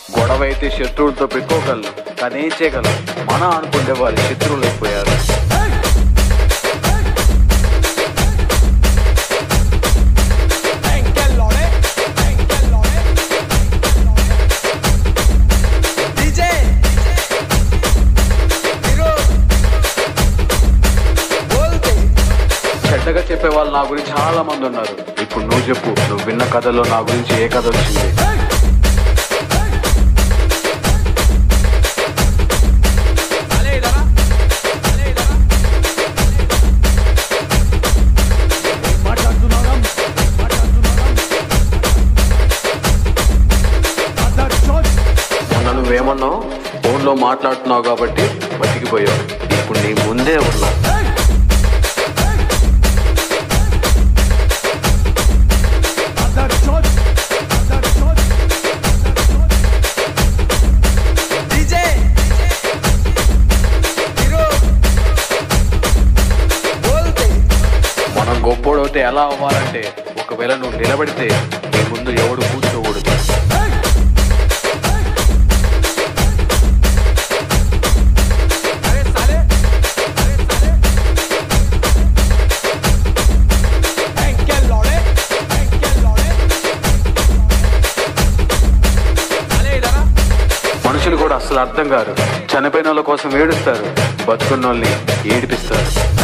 గొడవ అయితే శత్రువులతో పెట్టుకోగలరు కానీ ఏం చేయగలం మన అనుకుంటే వారి శత్రువులు అయిపోయారు చెడ్డగా చెప్పే వాళ్ళు నా గురించి చాలా మంది ఉన్నారు ఇప్పుడు నువ్వు చెప్పు నువ్వు విన్న కథలో నా గురించి ఏ కథ వచ్చింది మొన్న నువ్వేమన్నావు ఫోన్లో మాట్లాడుతున్నావు కాబట్టి బతికిపోయావు ఇప్పుడు నీ ముందే ఉన్నా మనం గొప్పోడవుతే ఎలా అవ్వాలంటే ఒకవేళ నువ్వు నిలబడితే నీ ముందు ఎవడు కూర్చోకూడదు మనుషులు కూడా అసలు అర్థం కారు చనిపోయిన వాళ్ళ కోసం ఏడుస్తారు బతుకున్న వాళ్ళని ఏడిపిస్తారు